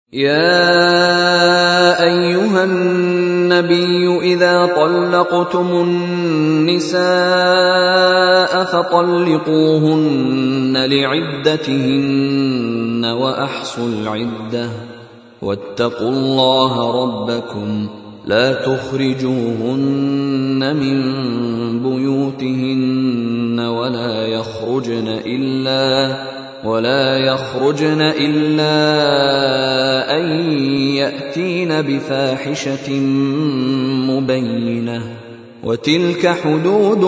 يا ايها النبي اذا طلقتم النساء فطلقوهن لعدتهن واحصوا العده واتقوا الله ربكم لا تخرجوهن من بيوتهن ولا يخرجن الا ولا يخرجن الا ان ياتين بفاحشه مبينه وتلك حدود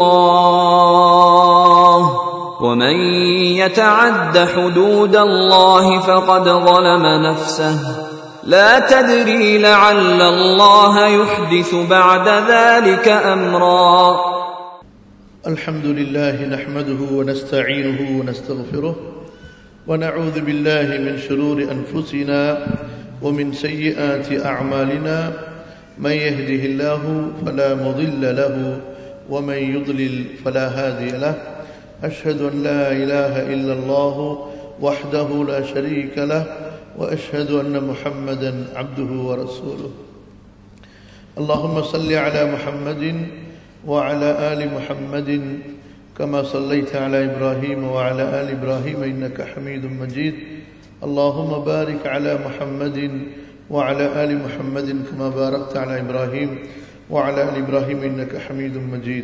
الله ومن يتعد حدود الله فقد ظلم نفسه لا تدري لعل الله يحدث بعد ذلك امرا الحمد لله نحمده ونستعينه ونستغفره ونعوذ بالله من شرور انفسنا ومن سيئات اعمالنا من يهده الله فلا مضل له ومن يضلل فلا هادي له اشهد ان لا اله الا الله وحده لا شريك له واشهد ان محمدا عبده ورسوله اللهم صل على محمد وعلى ال محمد كما صليت على ابراهيم وعلى ال ابراهيم انك حميد مجيد اللهم بارك على محمد وعلى ال محمد كما باركت على ابراهيم وعلى ال ابراهيم انك حميد مجيد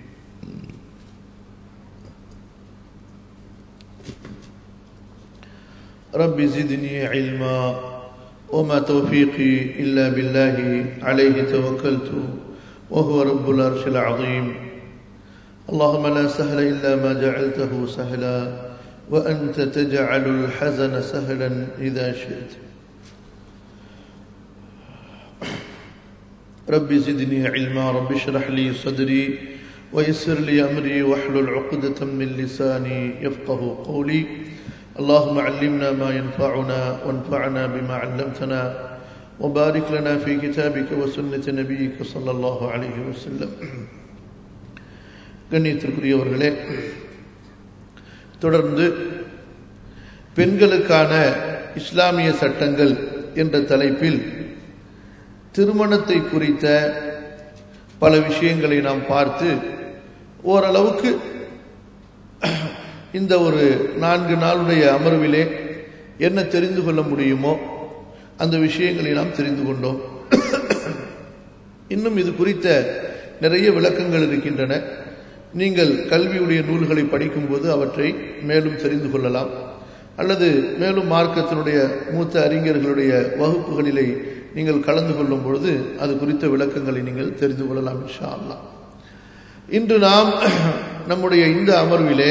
رب زدني علما وما توفيقي الا بالله عليه توكلت وهو رب العرش العظيم اللهم لا سهل الا ما جعلته سهلا وانت تجعل الحزن سهلا اذا شئت رب زدني علما رب اشرح لي صدري ويسر لي امري واحلل عقدة من لساني يفقه قولي اللهم علمنا ما ينفعنا وانفعنا بما علمتنا وبارك لنا في كتابك وسنة نبيك صلى الله عليه وسلم கண்ணியத்திற்குரியவர்களே தொடர்ந்து பெண்களுக்கான இஸ்லாமிய சட்டங்கள் என்ற தலைப்பில் திருமணத்தை குறித்த பல விஷயங்களை நாம் பார்த்து ஓரளவுக்கு இந்த ஒரு நான்கு நாளுடைய அமர்விலே என்ன தெரிந்து கொள்ள முடியுமோ அந்த விஷயங்களை நாம் தெரிந்து கொண்டோம் இன்னும் இது குறித்த நிறைய விளக்கங்கள் இருக்கின்றன நீங்கள் கல்வியுடைய நூல்களை படிக்கும்போது அவற்றை மேலும் தெரிந்து கொள்ளலாம் அல்லது மேலும் மார்க்கத்தினுடைய மூத்த அறிஞர்களுடைய வகுப்புகளிலே நீங்கள் கலந்து கொள்ளும் பொழுது அது குறித்த விளக்கங்களை நீங்கள் தெரிந்து கொள்ளலாம் இன்ஷா அல்லா இன்று நாம் நம்முடைய இந்த அமர்விலே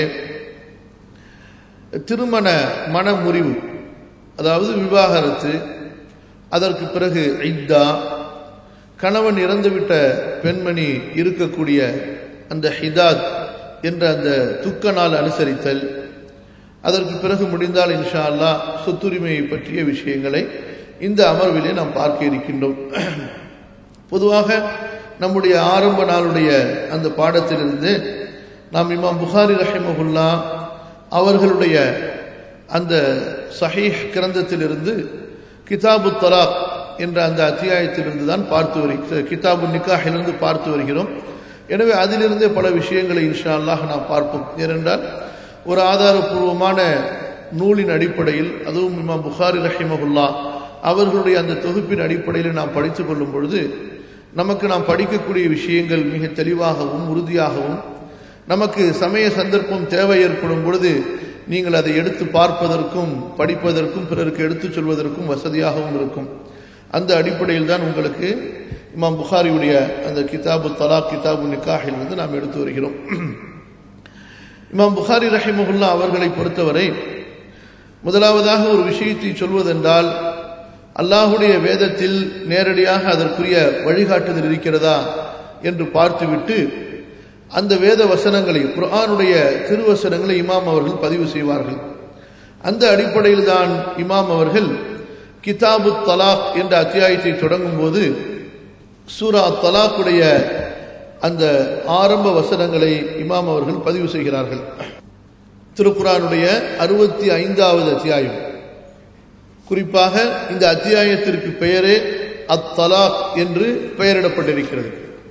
திருமண மனமுறிவு அதாவது விவாகரத்து அதற்கு பிறகு ஐத்தா கணவன் இறந்துவிட்ட பெண்மணி இருக்கக்கூடிய அந்த ஹிதாத் என்ற அந்த துக்க நாள் அனுசரித்தல் அதற்கு பிறகு முடிந்தால் இன்ஷா அல்லா சொத்துரிமையை பற்றிய விஷயங்களை இந்த அமர்விலே நாம் பார்க்க இருக்கின்றோம் பொதுவாக நம்முடைய ஆரம்ப நாளுடைய அந்த பாடத்திலிருந்து நாம் இமாம் புகாரி ரஹிமகுல்லா அவர்களுடைய அந்த சஹீஹ் கிரந்தத்திலிருந்து கிதாபு தலாக் என்ற அந்த அத்தியாயத்திலிருந்து தான் பார்த்து வருகிறோம் கிதாபு நிக்காஹிலிருந்து பார்த்து வருகிறோம் எனவே அதிலிருந்தே பல விஷயங்களை இன்ஷா அல்லாஹ் நாம் பார்ப்போம் ஏனென்றால் ஒரு ஆதாரபூர்வமான நூலின் அடிப்படையில் அதுவும் இமாம் புகாரி ரஹிமகுல்லா அவர்களுடைய அந்த தொகுப்பின் அடிப்படையில் நாம் படித்துக் கொள்ளும் பொழுது நமக்கு நாம் படிக்கக்கூடிய விஷயங்கள் மிக தெளிவாகவும் உறுதியாகவும் நமக்கு சமய சந்தர்ப்பம் தேவை ஏற்படும் பொழுது நீங்கள் அதை எடுத்து பார்ப்பதற்கும் படிப்பதற்கும் பிறருக்கு எடுத்துச் சொல்வதற்கும் வசதியாகவும் இருக்கும் அந்த அடிப்படையில் தான் உங்களுக்கு இமாம் புகாரியுடைய அந்த கிதாபு தலாக் கிதாபு நிக்காஹில் இருந்து நாம் எடுத்து வருகிறோம் இமாம் புகாரி ரஹிமகுல்லா அவர்களை பொறுத்தவரை முதலாவதாக ஒரு விஷயத்தை சொல்வதென்றால் அல்லாஹுடைய வேதத்தில் நேரடியாக அதற்குரிய வழிகாட்டுதல் இருக்கிறதா என்று பார்த்துவிட்டு அந்த வேத வசனங்களை குர்ஆனுடைய திருவசனங்களை இமாம் அவர்கள் பதிவு செய்வார்கள் அந்த அடிப்படையில் தான் இமாம் அவர்கள் கிதாபு தலாக் என்ற அத்தியாயத்தை தொடங்கும் போது சூரா தலாக்குடைய அந்த ஆரம்ப வசனங்களை இமாம் அவர்கள் பதிவு செய்கிறார்கள் திருக்குறானுடைய அறுபத்தி ஐந்தாவது அத்தியாயம் குறிப்பாக இந்த அத்தியாயத்திற்கு பெயரே அத்தலாக் என்று பெயரிடப்பட்டிருக்கிறது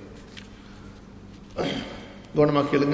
கவனமாக கேளுங்க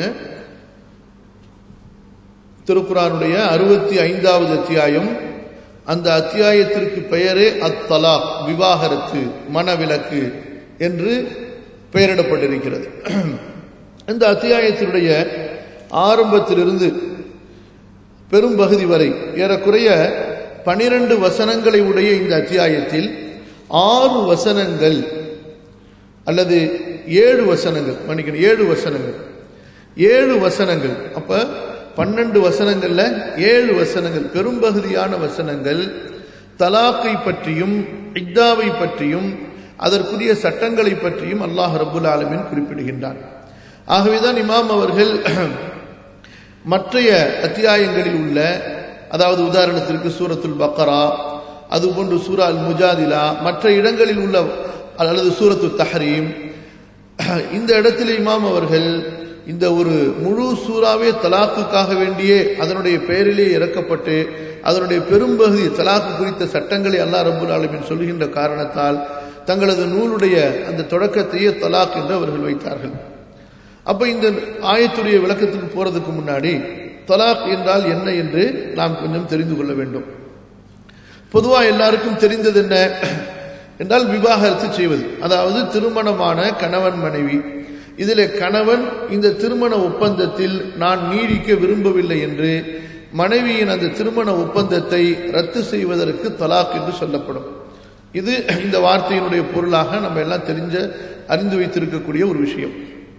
திருக்குறானுடைய அறுபத்தி ஐந்தாவது அத்தியாயம் அந்த அத்தியாயத்திற்கு பெயரே அத்தலாக் விவாகரத்து மனவிலக்கு என்று பெயரிடப்பட்டிருக்கிறது இந்த அத்தியாயத்தினுடைய ஆரம்பத்திலிருந்து பெரும்பகுதி வரை ஏறக்குறைய பனிரெண்டு வசனங்களை உடைய இந்த அத்தியாயத்தில் ஆறு வசனங்கள் அல்லது ஏழு வசனங்கள் மன்னிக்கணும் ஏழு வசனங்கள் ஏழு வசனங்கள் அப்ப பன்னெண்டு வசனங்கள்ல ஏழு வசனங்கள் பெரும்பகுதியான வசனங்கள் தலாக்கை பற்றியும் இக்தாவை பற்றியும் அதற்குரிய சட்டங்களை பற்றியும் அல்லாஹ் ரபுல் ஆலமின் குறிப்பிடுகின்றான் ஆகவேதான் இமாம் அவர்கள் மற்றைய அத்தியாயங்களில் உள்ள அதாவது உதாரணத்திற்கு சூரத்துல் பக்கரா அதுபோன்று சூரா அல் முஜாதிலா மற்ற இடங்களில் உள்ள அல்லது சூரத்து தஹரீம் இந்த இடத்தில் இமாம் அவர்கள் இந்த ஒரு முழு சூறாவே தலாக்குக்காக வேண்டியே அதனுடைய பெயரிலே இறக்கப்பட்டு அதனுடைய பெரும்பகுதி தலாக்கு குறித்த சட்டங்களை அல்லா ரபுல் ஆலமின் சொல்கின்ற காரணத்தால் தங்களது நூலுடைய அந்த தொடக்கத்தையே தலாக் என்று அவர்கள் வைத்தார்கள் அப்ப இந்த ஆயத்துடைய விளக்கத்துக்கு போறதுக்கு முன்னாடி தலாக் என்றால் என்ன என்று நாம் கொஞ்சம் தெரிந்து கொள்ள வேண்டும் பொதுவா எல்லாருக்கும் தெரிந்தது என்ன என்றால் விவாகரத்து செய்வது அதாவது திருமணமான கணவன் மனைவி இதில் கணவன் இந்த திருமண ஒப்பந்தத்தில் நான் நீடிக்க விரும்பவில்லை என்று மனைவியின் அந்த திருமண ஒப்பந்தத்தை ரத்து செய்வதற்கு தலாக் என்று சொல்லப்படும் இது இந்த வார்த்தையினுடைய பொருளாக நம்ம எல்லாம் தெரிஞ்ச அறிந்து வைத்திருக்கக்கூடிய ஒரு விஷயம்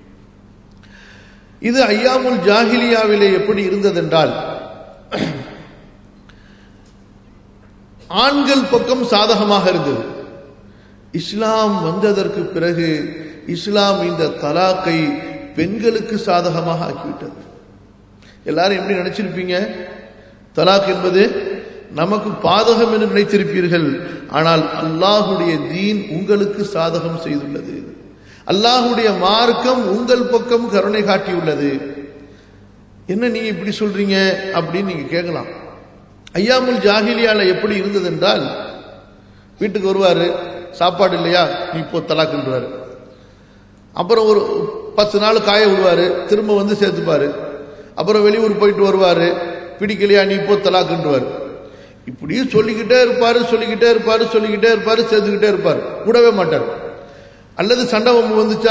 இது ஐயாமுல் ஜாகிலியாவிலே எப்படி இருந்ததென்றால் ஆண்கள் பக்கம் சாதகமாக இருந்தது இஸ்லாம் வந்ததற்கு பிறகு இஸ்லாம் இந்த தலாக்கை பெண்களுக்கு சாதகமாக ஆக்கிவிட்டது எல்லாரும் எப்படி நினைச்சிருப்பீங்க தலாக் என்பது நமக்கு பாதகம் என்று நினைத்திருப்பீர்கள் ஆனால் அல்லாஹுடைய தீன் உங்களுக்கு சாதகம் செய்துள்ளது அல்லாஹுடைய மார்க்கம் உங்கள் பக்கம் கருணை காட்டியுள்ளது என்ன நீங்க இப்படி சொல்றீங்க அப்படின்னு நீங்க கேட்கலாம் ஐயாமுல் ஜாகிலியால எப்படி இருந்தது என்றால் வீட்டுக்கு வருவாரு சாப்பாடு இல்லையா நீ இப்போ தலாக்குன்றாரு அப்புறம் ஒரு பத்து நாள் காய விடுவாரு திரும்ப வந்து சேர்த்துப்பாரு அப்புறம் வெளியூர் போயிட்டு வருவாரு பிடிக்கலையா நீ இப்போ தலாக்குன்றுவார் இப்படியே சொல்லிக்கிட்டே இருப்பாரு சொல்லிக்கிட்டே இருப்பாரு சொல்லிக்கிட்டே இருப்பாரு சேர்த்துக்கிட்டே இருப்பாரு விடவே மாட்டார் அல்லது சண்டை வம்பு வந்துச்சா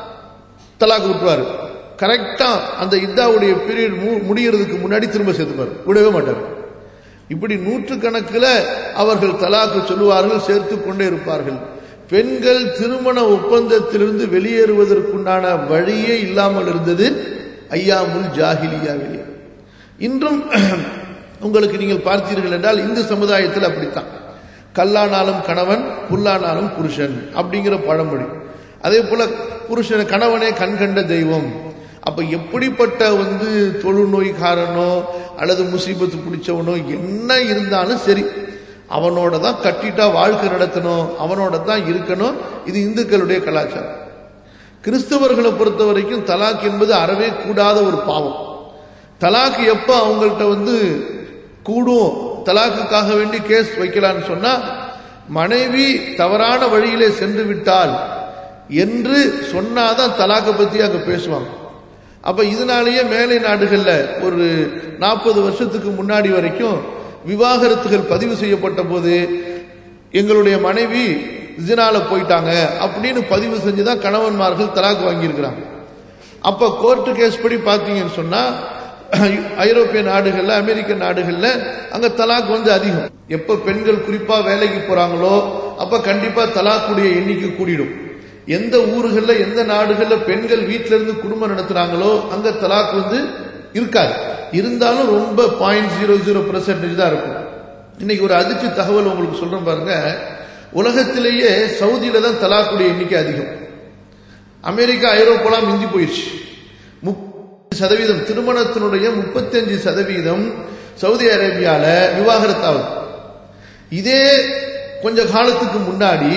தலாக்கு விட்டுவாரு கரெக்டா அந்த இத்தாவுடைய பீரியட் முடிகிறதுக்கு முன்னாடி திரும்ப சேர்த்துப்பார் விடவே மாட்டார் இப்படி நூற்றுக்கணக்கில் அவர்கள் தலாக்கு சொல்லுவார்கள் சேர்த்து கொண்டே இருப்பார்கள் பெண்கள் திருமண ஒப்பந்தத்திலிருந்து வெளியேறுவதற்குண்டான வழியே இல்லாமல் இருந்தது ஐயாமுல் ஜாகிலியாவிலே இன்றும் உங்களுக்கு நீங்கள் பார்த்தீர்கள் என்றால் இந்த சமுதாயத்தில் அப்படித்தான் கல்லானாலும் கணவன் புல்லானாலும் புருஷன் அப்படிங்கிற பழமொழி அதே போல புருஷன் கணவனே கண்கண்ட தெய்வம் அப்ப எப்படிப்பட்ட வந்து தொழுநோய்காரனோ அல்லது முசீபத்து பிடிச்சவனோ என்ன இருந்தாலும் சரி அவனோட தான் கட்டிட்டா வாழ்க்கை நடத்தணும் அவனோட தான் இருக்கணும் இது இந்துக்களுடைய கலாச்சாரம் கிறிஸ்தவர்களை பொறுத்த வரைக்கும் தலாக் என்பது அறவே கூடாத ஒரு பாவம் தலாக் எப்ப அவங்கள்ட்ட வந்து கூடும் தலாக்குக்காக வேண்டி கேஸ் வைக்கலான்னு சொன்னா மனைவி தவறான வழியிலே சென்று விட்டால் என்று சொன்னாதான் தலாக்கை பத்தி அங்க பேசுவாங்க அப்ப இதனாலேயே மேலை நாடுகள்ல ஒரு நாற்பது வருஷத்துக்கு முன்னாடி வரைக்கும் விவாகரத்துகள் பதிவு செய்யப்பட்ட போது எங்களுடைய மனைவி ஜினால போயிட்டாங்க அப்படின்னு பதிவு செஞ்சுதான் கணவன்மார்கள் தலாக்கு வாங்கியிருக்கிறாங்க அப்ப கோர்ட்டு கேஸ் படி பார்த்தீங்கன்னு சொன்னா ஐரோப்பிய நாடுகள்ல அமெரிக்க நாடுகள்ல அங்க தலாக் வந்து அதிகம் எப்ப பெண்கள் குறிப்பா வேலைக்கு போறாங்களோ அப்ப கண்டிப்பா தலாக்குடைய எண்ணிக்கை கூடிடும் எந்த ஊர்கள்ல எந்த நாடுகள்ல பெண்கள் வீட்டில இருந்து குடும்பம் நடத்துறாங்களோ அங்க தலாக் வந்து இருக்காது இருந்தாலும் ரொம்ப பாயிண்ட் ஜீரோ ஜீரோ பெர்சன்டேஜ் தான் இருக்கும் இன்னைக்கு ஒரு அதிர்ச்சி தகவல் உங்களுக்கு சொல்றேன் பாருங்க உலகத்திலேயே சவுதியில தான் தலாக்குடைய எண்ணிக்கை அதிகம் அமெரிக்கா ஐரோப்பாலாம் மிஞ்சி போயிடுச்சு சதவீதம் திருமணத்தினுடைய முப்பத்தஞ்சு சதவீதம் சவுதி அரேபியால விவாகரத்தாகுது இதே கொஞ்ச காலத்துக்கு முன்னாடி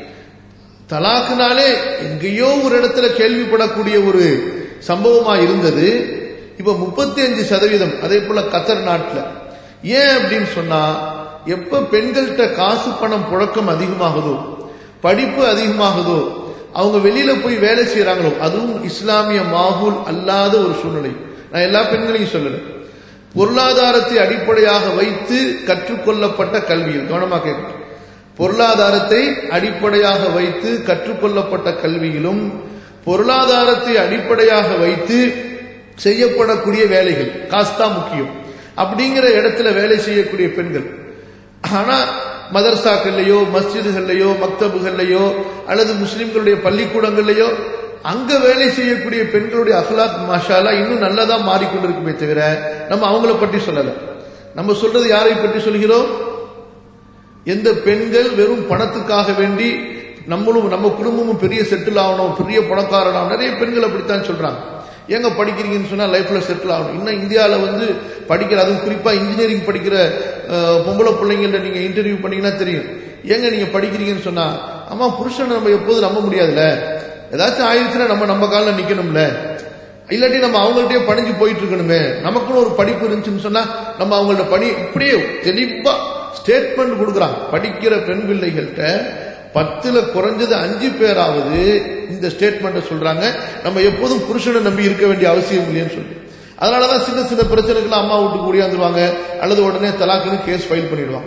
தலாக்குனாலே எங்கேயோ ஒரு இடத்துல கேள்விப்படக்கூடிய ஒரு சம்பவமா இருந்தது இப்ப முப்பத்தி அஞ்சு சதவீதம் அதே போல கத்தர் நாட்டில் ஏன் அப்படின்னு சொன்னா எப்ப பெண்கள்கிட்ட காசு பணம் புழக்கம் அதிகமாகுதோ படிப்பு அதிகமாகுதோ அவங்க வெளியில போய் வேலை செய்யறாங்களோ அதுவும் இஸ்லாமிய மாகூல் அல்லாத ஒரு சூழ்நிலை நான் எல்லா பெண்களையும் சொல்லல பொருளாதாரத்தை அடிப்படையாக வைத்து கற்றுக்கொள்ளப்பட்ட கல்வியில் கவனமா கேட்கணும் பொருளாதாரத்தை அடிப்படையாக வைத்து கற்றுக்கொள்ளப்பட்ட கல்வியிலும் பொருளாதாரத்தை அடிப்படையாக வைத்து செய்யப்படக்கூடிய வேலைகள் காசு தான் முக்கியம் அப்படிங்கிற இடத்துல வேலை செய்யக்கூடிய பெண்கள் ஆனா மதர்சாக்கள்லையோ மஸ்ஜிதுகள்லையோ மக்தபுகள்லையோ அல்லது முஸ்லிம்களுடைய பள்ளிக்கூடங்கள்லையோ அங்க வேலை செய்யக்கூடிய பெண்களுடைய அஹ்லாக் மாஷாலா இன்னும் நல்லதா மாறிக்கொண்டிருக்குமே தவிர நம்ம அவங்கள பற்றி சொல்லல நம்ம சொல்றது யாரை பற்றி சொல்கிறோம் எந்த பெண்கள் வெறும் பணத்துக்காக வேண்டி நம்மளும் நம்ம குடும்பமும் பெரிய செட்டில் ஆகணும் பெரிய பணக்காரனாகும் நிறைய பெண்கள் அப்படித்தான் சொல்றாங்க ஏங்க படிக்கிறீங்கன்னு சொன்னா லைஃப்ல செட்டில் ஆகணும் இன்னும் இந்தியாவில் வந்து படிக்கிற அதுவும் குறிப்பா இன்ஜினியரிங் படிக்கிற அஹ், பொம்பளை பிள்ளைங்கள்ட்ட நீங்க இன்டர்வியூ பண்ணீங்கன்னா தெரியும் ஏங்க நீங்க படிக்கிறீங்கன்னு சொன்னா அம்மா புருஷனை நம்ம எப்போதும் நம்ப முடியாதுல்ல ஏதாச்சும் ஆயிடுச்சுன்னா நம்ம நம்ம காலில் நிக்கணும்ல இல்லாட்டி நம்ம அவங்கள்ட்டயே பணிஞ்சு போயிட்டு இருக்கணுமே நமக்குன்னு ஒரு படிப்பு இருந்துச்சுன்னு சொன்னா நம்ம அவங்கள்ட்ட பணி இப்படியே தெளிவா ஸ்டேட்மெண்ட் கொடுக்குறாங்க படிக்கிற பெண் பிள்ளைகள்கிட்ட பத்துல குறைஞ்சது அஞ்சு பேராவது இந்த ஸ்டேட்மெண்ட்டை சொல்றாங்க நம்ம எப்போதும் புருஷனை நம்பி இருக்க வேண்டிய அவசியம் இல்லைன்னு சொல்லி அதனாலதான் சின்ன சின்ன பிரச்சனைகள் அம்மா வீட்டுக்கு ஓடியாந்துருவாங்க அல்லது உடனே தலாக்குன்னு கேஸ் ஃபைல் பண்ணிடுவாங்க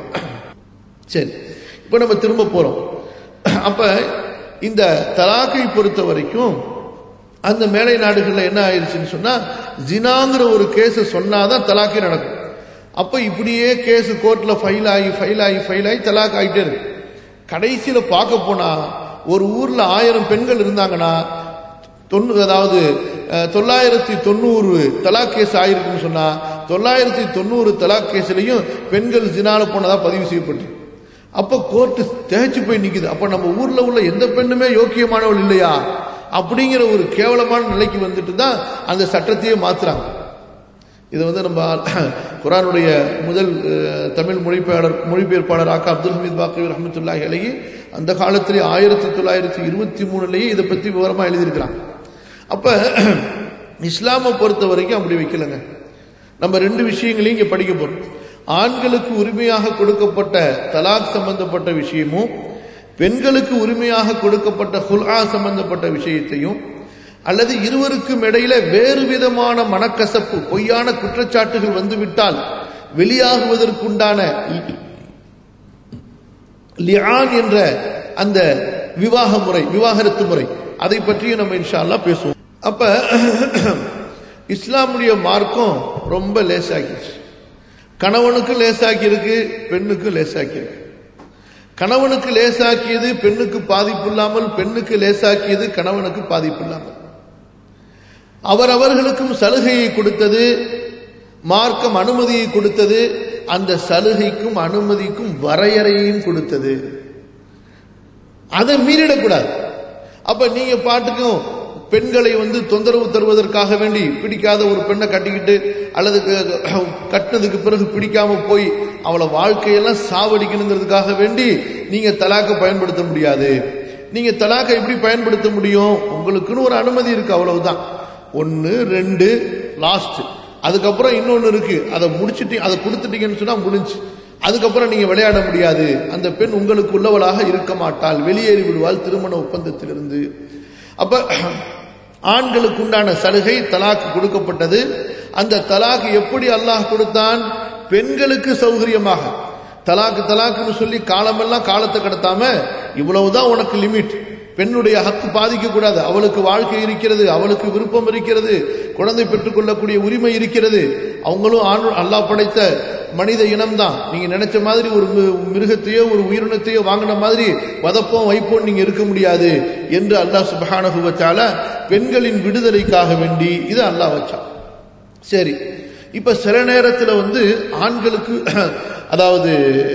சரி இப்போ நம்ம திரும்ப போறோம் அப்ப இந்த தலாக்கை பொறுத்த வரைக்கும் அந்த மேலை நாடுகள்ல என்ன ஆயிடுச்சுன்னு சொன்னா ஜினாங்கிற ஒரு கேஸ் சொன்னாதான் தலாக்கே நடக்கும் அப்ப இப்படியே கேஸ் கோர்ட்ல ஃபைல் ஆகி ஃபைல் ஆகி ஃபைல் ஆகி தலாக் ஆகிட்டே இருக்கு கடைசியில பார்க்க போனா ஒரு ஊர்ல ஆயிரம் பெண்கள் இருந்தாங்கன்னா தொண்ணூறு அதாவது அஹ், தொள்ளாயிரத்தி தொண்ணூறு தலாக் கேஸ் ஆயிருக்குன்னு சொன்னா தொள்ளாயிரத்தி தொண்ணூறு தலாக் கேஸ்லயும் பெண்கள் ஜினால போனதா பதிவு செய்யப்பட்டு அப்ப கோர்ட்டு திகைச்சு போய் நிக்குது அப்ப நம்ம ஊர்ல உள்ள எந்த பெண்ணுமே யோக்கியமானவள் இல்லையா அப்படிங்கிற ஒரு கேவலமான நிலைக்கு வந்துட்டு தான் அந்த சட்டத்தையே மாத்துறாங்க இது வந்து நம்ம குரானுடைய முதல் அஹ், தமிழ் மொழிபெயர்ப்பாளர் மொழிபெயர்ப்பாளர் ஆக்கா அப்துல் ஹமீத் பாக்கவி ரஹமத்துல்லாஹி அலைஹி அந்த காலத்திலே ஆயிரத்தி தொள்ளாயிரத்தி இருபத்தி மூணுலேயே இதை பற்றி விவரமா எழுதியிருக்கிறாங்க அப்ப இஸ்லாமை பொறுத்த வரைக்கும் அப்படி வைக்கலங்க நம்ம ரெண்டு விஷயங்களையும் இங்க படிக்க போறோம் ஆண்களுக்கு உரிமையாக கொடுக்கப்பட்ட தலாக் சம்பந்தப்பட்ட விஷயமும் பெண்களுக்கு உரிமையாக கொடுக்கப்பட்ட ஹுல்ஆ சம்பந்தப்பட்ட விஷயத்தையும் அல்லது இருவருக்கும் இடையில வேறு விதமான மனக்கசப்பு பொய்யான குற்றச்சாட்டுகள் வந்துவிட்டால் வெளியாகுவதற்குண்டான லியான் என்ற அந்த விவாக முறை விவாகரத்து முறை அதை பற்றியும் நம்ம இன்ஷா அல்லாஹ் பேசுவோம் அப்ப இஸ்லாமுடைய மார்க்கம் ரொம்ப லேசாக்கிடுச்சு கணவனுக்கு லேசாக்கி இருக்கு பெண்ணுக்கு லேசாக்கி இருக்கு கணவனுக்கு லேசாக்கியது பெண்ணுக்கு பாதிப்பு இல்லாமல் பெண்ணுக்கு லேசாக்கியது கணவனுக்கு பாதிப்பு இல்லாமல் அவரவர்களுக்கும் சலுகையை கொடுத்தது மார்க்கம் அனுமதியை கொடுத்தது அந்த சலுகைக்கும் அனுமதிக்கும் வரையறையையும் கொடுத்தது அதை மீறிடக்கூடாது அப்ப நீங்க பாட்டுக்கும் பெண்களை வந்து தொந்தரவு தருவதற்காக வேண்டி பிடிக்காத ஒரு பெண்ணை கட்டிக்கிட்டு அல்லது க- கட்டினதுக்கு பிறகு பிடிக்காம போய் அவளை வாழ்க்கையெல்லாம் சாவடிக்கணுங்கிறதுக்காக வேண்டி நீங்க தலாக்க பயன்படுத்த முடியாது நீங்க தலாக்க எப்படி பயன்படுத்த முடியும் உங்களுக்குன்னு ஒரு அனுமதி இருக்கு அவ்வளவுதான் ஒன்னு ரெண்டு லாஸ்ட் அதுக்கப்புறம் இன்னொன்னு இருக்கு அதை முடிச்சிட்டு அதை கொடுத்துட்டீங்கன்னு சொன்னா முடிஞ்சு அதுக்கப்புறம் நீங்க விளையாட முடியாது அந்த பெண் உங்களுக்கு உள்ளவளாக இருக்க மாட்டாள் வெளியேறி விடுவாள் திருமண ஒப்பந்தத்திலிருந்து அப்ப ஆண்களுக்கு உண்டான சலுகை தலாக்கு கொடுக்கப்பட்டது அந்த தலாக்கு எப்படி அல்லாஹ் கொடுத்தான் பெண்களுக்கு சௌகரியமாக தலாக்கு தலாக்குன்னு சொல்லி காலமெல்லாம் காலத்தை கடத்தாம இவ்வளவுதான் உனக்கு லிமிட் பெண்ணுடைய ஹக்கு பாதிக்க கூடாது அவளுக்கு வாழ்க்கை இருக்கிறது அவளுக்கு விருப்பம் இருக்கிறது குழந்தை பெற்றுக்கொள்ளக்கூடிய உரிமை இருக்கிறது அவங்களும் ஆண் அல்லாஹ் படைத்த மனித இனம்தான் நீங்க நினைச்ச மாதிரி ஒரு மி- மிருகத்தையோ ஒரு உயிரினத்தையோ வாங்கின மாதிரி வதப்போம் வைப்போம் நீங்க இருக்க முடியாது என்று அல்லாஹ் சுபஹானஹு வ தஆலா பெண்களின் விடுதலைக்காக வேண்டி இது அல்லாஹ் வச்சான் சரி இப்ப சில நேரத்துல வந்து ஆண்களுக்கு அதாவது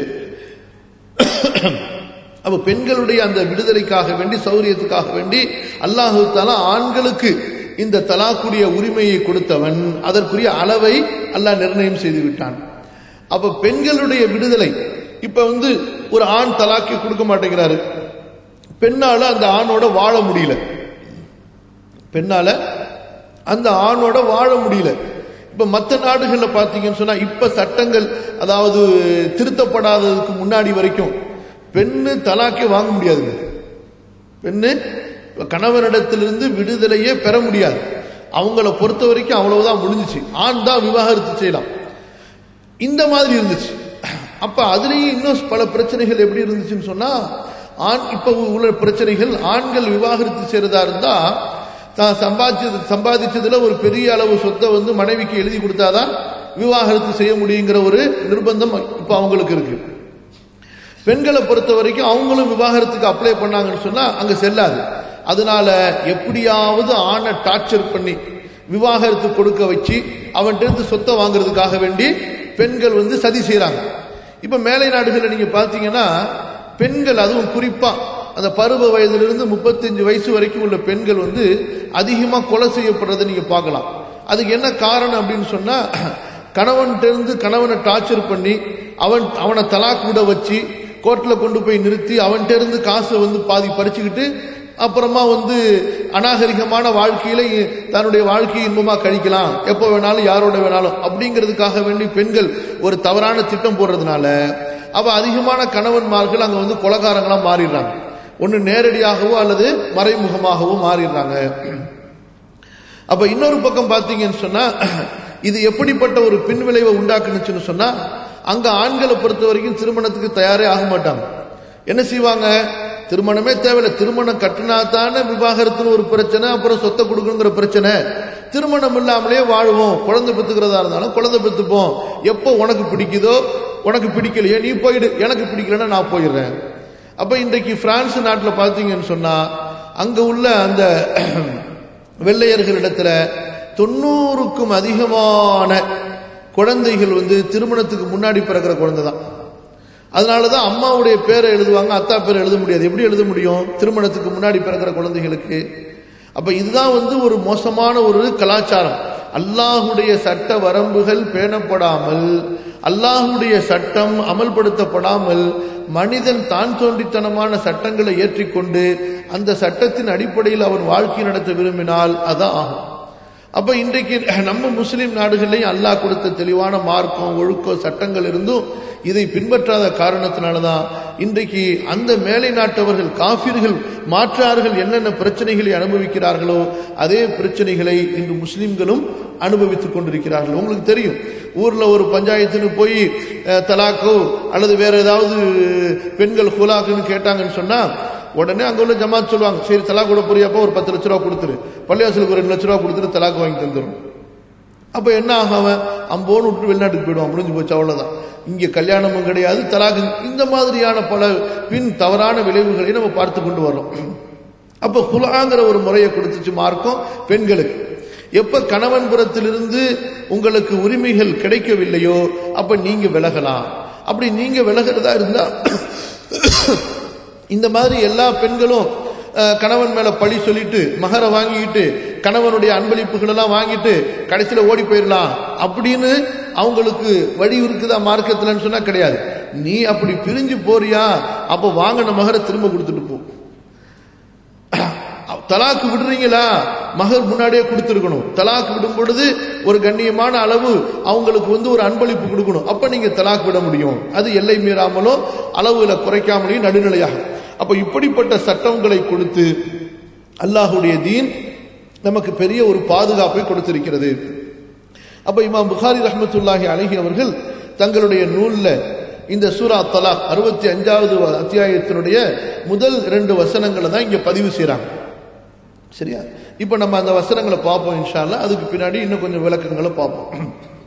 அப்ப பெண்களுடைய அந்த விடுதலைக்காக வேண்டி சௌரியத்துக்காக வேண்டி அல்லாஹு தாலா ஆண்களுக்கு இந்த தலாக்குடைய உரிமையை கொடுத்தவன் அதற்குரிய அளவை அல்லாஹ் நிர்ணயம் செய்து விட்டான் அப்ப பெண்களுடைய விடுதலை இப்ப வந்து ஒரு ஆண் தலாக்கி கொடுக்க மாட்டேங்கிறாரு பெண்ணால அந்த ஆணோட வாழ முடியல பெண்ணால அந்த ஆணோட வாழ முடியல இப்ப மற்ற நாடுகள்ல பாத்தீங்கன்னு சொன்னா இப்ப சட்டங்கள் அதாவது திருத்தப்படாததுக்கு முன்னாடி வரைக்கும் பெண்ணு தலாக்கே வாங்க முடியாதுங்க பெண்ணு இப்ப கணவனிடத்திலிருந்து விடுதலையே பெற முடியாது அவங்கள பொறுத்த வரைக்கும் அவ்வளவுதான் முடிஞ்சிச்சு ஆண் தான் விவாகரத்து செய்யலாம் இந்த மாதிரி இருந்துச்சு அப்ப அதுலயும் இன்னும் பல பிரச்சனைகள் எப்படி இருந்துச்சுன்னு சொன்னா ஆண் இப்ப உள்ள பிரச்சனைகள் ஆண்கள் விவாகரத்து செய்யறதா இருந்தா தான் சம்பாதிச்சது சம்பாதிச்சதுல ஒரு பெரிய அளவு சொத்தை வந்து மனைவிக்கு எழுதி கொடுத்தாதான் விவாகரத்து செய்ய முடியுங்கிற ஒரு நிர்பந்தம் இப்ப அவங்களுக்கு இருக்கு பெண்களை பொறுத்த வரைக்கும் அவங்களும் விவாகரத்துக்கு அப்ளை பண்ணாங்கன்னு சொன்னா அங்க செல்லாது அதனால எப்படியாவது ஆணை டார்ச்சர் பண்ணி விவாகரத்து கொடுக்க வச்சு அவன்கிட்ட சொத்தை வாங்குறதுக்காக வேண்டி பெண்கள் வந்து சதி செய்யறாங்க இப்ப மேலை நாடுகளில் நீங்க பாத்தீங்கன்னா பெண்கள் அதுவும் குறிப்பா அந்த பருவ வயதிலிருந்து முப்பத்தஞ்சு வயசு வரைக்கும் உள்ள பெண்கள் வந்து அதிகமா கொலை செய்யப்படுறதை நீங்க பார்க்கலாம் அதுக்கு என்ன காரணம் அப்படின்னு சொன்னா கணவன்கிட்ட இருந்து கணவனை டார்ச்சர் பண்ணி அவன் அவனை தலாக் விட வச்சு கோர்ட்ல கொண்டு போய் நிறுத்தி அவன்கிட்ட இருந்து காசை வந்து பாதி பறிச்சுக்கிட்டு அப்புறமா வந்து அநாகரிகமான வாழ்க்கையில தன்னுடைய வாழ்க்கையை இன்பமா கழிக்கலாம் எப்போ வேணாலும் யாரோட வேணாலும் அப்படிங்கிறதுக்காக வேண்டி பெண்கள் ஒரு தவறான திட்டம் போடுறதுனால அவ அதிகமான கணவன்மார்கள் அங்க வந்து கொலகாரங்களா மாறிடுறாங்க ஒன்னு நேரடியாகவோ அல்லது மறைமுகமாகவோ மாறிடுறாங்க அப்ப இன்னொரு பக்கம் பாத்தீங்கன்னு சொன்னா இது எப்படிப்பட்ட ஒரு பின்விளைவை உண்டாக்குனுச்சுன்னு சொன்னா அங்க ஆண்களை பொறுத்த வரைக்கும் திருமணத்துக்கு தயாரே ஆக மாட்டாங்க என்ன செய்வாங்க திருமணமே தேவையில்லை திருமணம் கட்டினா தானே விவாகரத்துன்னு ஒரு பிரச்சனை அப்புறம் சொத்தை கொடுக்கணுங்கிற பிரச்சனை திருமணம் இல்லாமலே வாழ்வோம் குழந்தை பெத்துக்கிறதா இருந்தாலும் குழந்தை பெத்துப்போம் எப்போ உனக்கு பிடிக்குதோ உனக்கு பிடிக்கலையே நீ போயிடு எனக்கு பிடிக்கலன்னா நான் போயிடுறேன் அப்ப இன்றைக்கு பிரான்ஸ் நாட்டில் பார்த்தீங்கன்னு சொன்னா அங்க உள்ள அந்த வெள்ளையர்களிடத்துல தொண்ணூறுக்கும் அதிகமான குழந்தைகள் வந்து திருமணத்துக்கு முன்னாடி பிறக்கிற குழந்தை தான் அதனாலதான் அம்மாவுடைய பேரை எழுதுவாங்க அத்தா பேரை எழுத முடியாது எப்படி எழுத முடியும் திருமணத்துக்கு முன்னாடி பிறக்கிற குழந்தைகளுக்கு அப்ப இதுதான் வந்து ஒரு மோசமான ஒரு கலாச்சாரம் அல்லாஹுடைய சட்ட வரம்புகள் பேணப்படாமல் அல்லாஹுடைய சட்டம் அமல்படுத்தப்படாமல் மனிதன் தான் தோன்றித்தனமான சட்டங்களை ஏற்றிக்கொண்டு அந்த சட்டத்தின் அடிப்படையில் அவன் வாழ்க்கை நடத்த விரும்பினால் அதான் ஆகும் அப்ப இன்றைக்கு நம்ம முஸ்லிம் நாடுகள்லையும் அல்லாஹ் கொடுத்த தெளிவான மார்க்கம் ஒழுக்கம் சட்டங்கள் இருந்தும் இதை பின்பற்றாத காரணத்தினாலதான் இன்றைக்கு அந்த மேலை நாட்டவர்கள் காபிர்கள் மாற்றார்கள் என்னென்ன பிரச்சனைகளை அனுபவிக்கிறார்களோ அதே பிரச்சனைகளை இன்று முஸ்லிம்களும் அனுபவித்துக் கொண்டிருக்கிறார்கள் உங்களுக்கு தெரியும் ஊர்ல ஒரு பஞ்சாயத்துன்னு போய் தலாக்கோ அல்லது வேற ஏதாவது பெண்கள் ஹுலாக்குன்னு கேட்டாங்கன்னு சொன்னா உடனே அங்க உள்ள ஜமாத் சொல்லுவாங்க சரி தலாக் கூட போறியாப்பா ஒரு பத்து லட்ச ரூபா கொடுத்துரு பள்ளியாசலுக்கு ஒரு ரெண்டு லட்ச ரூபா கொடுத்துட்டு தலாக் வாங்கி தந்துடும் அப்ப என்ன ஆகும் அவன் அம்போன்னு விட்டு வெளிநாட்டுக்கு போயிடுவான் முடிஞ்சு போச்சு அவ்வளவுதான் இங்க கல்யாணமும் கிடையாது தலாக்கு இந்த மாதிரியான பல பின் தவறான விளைவுகளை நம்ம பார்த்து கொண்டு வரோம் அப்ப குலாங்கிற ஒரு முறையை கொடுத்துச்சு மார்க்கம் பெண்களுக்கு எப்ப கணவன் புறத்திலிருந்து உங்களுக்கு உரிமைகள் கிடைக்கவில்லையோ அப்ப நீங்க விலகலாம் அப்படி நீங்க விலகிறதா இருந்தா இந்த மாதிரி எல்லா பெண்களும் கணவன் மேல பழி சொல்லிட்டு மகரை வாங்கிட்டு கணவனுடைய அன்பளிப்புகள் எல்லாம் வாங்கிட்டு கடைசியில ஓடி போயிடலாம் அப்படின்னு அவங்களுக்கு வழி இருக்குதா மார்க்கத்துலன்னு சொன்னா கிடையாது நீ அப்படி பிரிஞ்சு போறியா அப்ப வாங்கின மகரை திரும்ப கொடுத்துட்டு போ தலாக்கு விடுறீங்களா மகர் முன்னாடியே கொடுத்துருக்கணும் தலாக்கு விடும் பொழுது ஒரு கண்ணியமான அளவு அவங்களுக்கு வந்து ஒரு அன்பளிப்பு கொடுக்கணும் அப்ப நீங்க தலாக்கு விட முடியும் அது எல்லை மீறாமலோ அளவுல குறைக்காமலையும் நடுநிலையாக அப்ப இப்படிப்பட்ட சட்டங்களை கொடுத்து அல்லாஹுடைய தீன் நமக்கு பெரிய ஒரு பாதுகாப்பை கொடுத்திருக்கிறது அப்ப இமாம் புகாரி ரஹமத்துல்லாஹி அழகி அவர்கள் தங்களுடைய நூல்ல இந்த சூரா தலாக் அறுபத்தி அஞ்சாவது அத்தியாயத்தினுடைய முதல் ரெண்டு வசனங்களை தான் இங்க பதிவு செய்யறாங்க சரியா இப்ப நம்ம அந்த வசனங்களை பார்ப்போம் இன்ஷால்ல அதுக்கு பின்னாடி இன்னும் கொஞ்சம் விளக்கங்களை பார்ப்போம்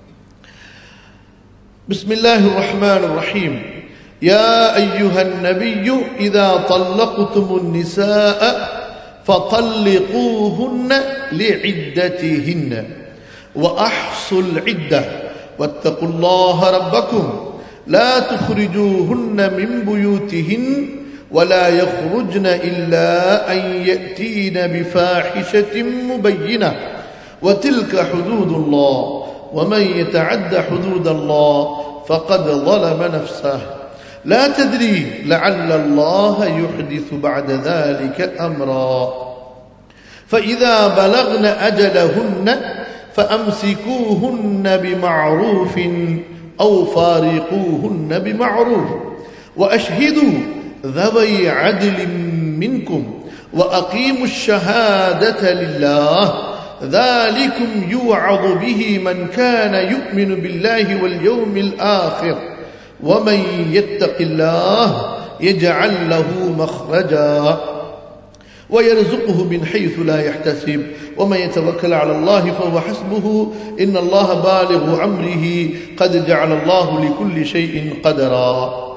بسم الله الرحمن الرحيم يا أيها النبي إذا طلقتم النساء فطلقوهن لعدتهن وأحصوا العدة واتقوا الله ربكم لا تخرجوهن من بيوتهن ولا يخرجن إلا أن يأتين بفاحشة مبينة وتلك حدود الله ومن يتعد حدود الله فقد ظلم نفسه لا تدري لعل الله يحدث بعد ذلك أمرا فإذا بلغن أجلهن فأمسكوهن بمعروف أو فارقوهن بمعروف وأشهدوا ذوي عدل منكم وأقيموا الشهادة لله ذلكم يوعظ به من كان يؤمن بالله واليوم الآخر ومن يتق الله يجعل له مخرجا ويرزقه من حيث لا يحتسب ومن يتوكل على الله فهو حسبه إن الله بالغ أمره قد جعل الله لكل شيء قدرا